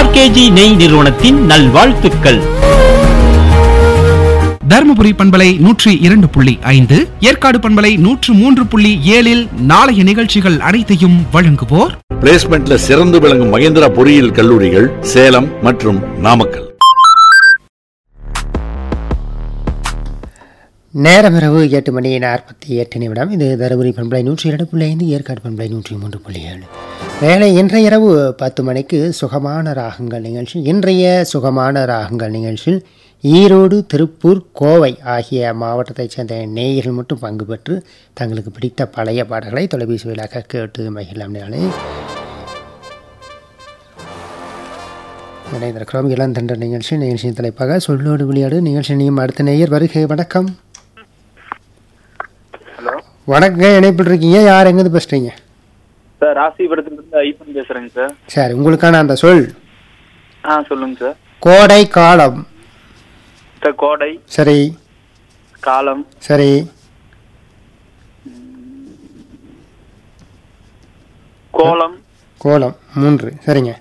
RKG நெய் நிறுவனத்தின் நல்வாழ்த்துக்கள் தருமபுரி பண்பலை நூற்றி இரண்டு புள்ளி ஐந்து ஏற்காடு பண்பலை நூற்று மூன்று புள்ளி ஏழில் நாளைய நிகழ்ச்சிகள் அனைத்தையும் வழங்குவோர் பிளேஸ்மெண்ட்ல சிறந்து விளங்கும் மகேந்திரா பொறியியல் கல்லூரிகள் சேலம் மற்றும் நாமக்கல் நேரம் இரவு எட்டு மணி நாற்பத்தி எட்டு நிமிடம் இது தருமபுரி பண்பலை நூற்றி இரண்டு புள்ளி ஐந்து ஏற்காடு பண்பலை நூற்றி மூன்று புள்ளி ஏழு வேலை இன்றைய இரவு பத்து மணிக்கு சுகமான ராகங்கள் நிகழ்ச்சி இன்றைய சுகமான ராகங்கள் நிகழ்ச்சியில் ஈரோடு திருப்பூர் கோவை ஆகிய மாவட்டத்தைச் சேர்ந்த நேயர்கள் மட்டும் பங்கு பெற்று தங்களுக்கு பிடித்த பழைய பாடல்களை தொலைபேசி வழியாக கேட்டு மகிழலாம் நாளே இணைந்திருக்கிறோம் இளந்தன்ற நிகழ்ச்சி நிகழ்ச்சியின் தலைப்பாக சொல்லோடு விளையாடு நிகழ்ச்சி நீயும் அடுத்த நேயர் வருகை வணக்கம் ஹலோ வணக்கம் இணைப்பில் இருக்கீங்க யார் எங்கேருந்து பேசுறீங்க சார் ராசிபுரத்துலேருந்து ஐப்பன் பேசுகிறேங்க சார் சரி உங்களுக்கான அந்த சொல் ஆ சொல்லுங்க சார் கோடை காலம் சார் கோடை சரி காலம் சரி கோலம் கோலம் மூன்று சரிங்க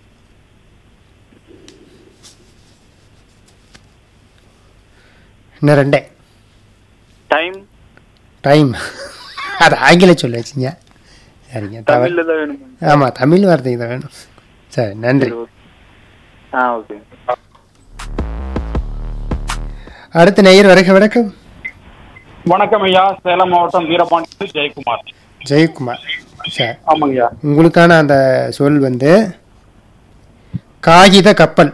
இன்னும் ரெண்டே டைம் டைம் அது ஆங்கில சொல்ல வச்சிங்க சரிங்க தவறு தமிழில் தான் வேணும் ஆமாம் தமிழ் வார்த்தை தான் வேணும் சரி நன்றி ஆ ஓகே அடுத்த நேயர் வருக வணக்கம் வணக்கம் ஐயா சேலம் மாவட்டம் வீரபாண்டி ஜெயக்குமார் ஜெயக்குமார் சரி ஆமாங்க ஐயா உங்களுக்கான அந்த சொல் வந்து காகித கப்பல்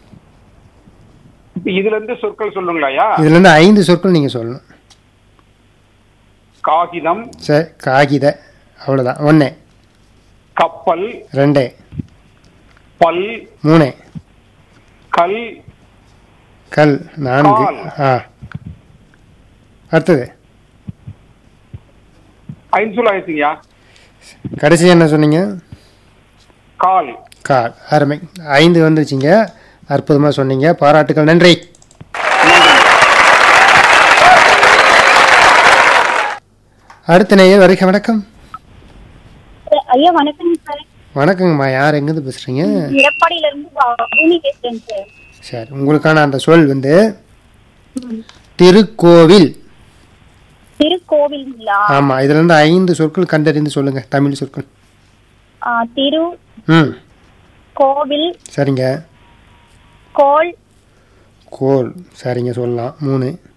இப்ப இதுல இருந்து சொற்கள் சொல்லுங்களா ஐயா இதுல இருந்து ஐந்து சொற்கள் நீங்க சொல்லணும் காகிதம் சரி காகித அவ்வளவுதான் ஒன்று கப்பல் ரெண்டு பல் மூணு கல் கல் நான்கு கால். ஆ அடுத்தது ஐந்து சொல் ஆயிடுச்சுங்கய்யா கடைசி என்ன சொன்னீங்க கால் கால் அருமை ஐந்து வந்துருச்சிங்க அற்புதமாக சொன்னீங்க பாராட்டுகள் நன்றி அடுத்த நேயர் வருக வணக்கம் ஐயா வணக்கம் சார் வணக்கங்கம்மா யார் எங்கேருந்து பேசுறீங்க எடப்பாடியில இருந்து வா- பூமி பேசுறேன் சார் சரி உங்களுக்கான அந்த சொல் வந்து திருக்கோவில் திருக்கோவிலுங்களா ஆமா இதுல இருந்து ஐந்து சொற்கள் கண்டறிந்து சொல்லுங்க தமிழ் சொற்கள் ஆ, திரு ம் கோவில் சரிங்க கோல் கோல் சரிங்க சொல்லலாம் மூணு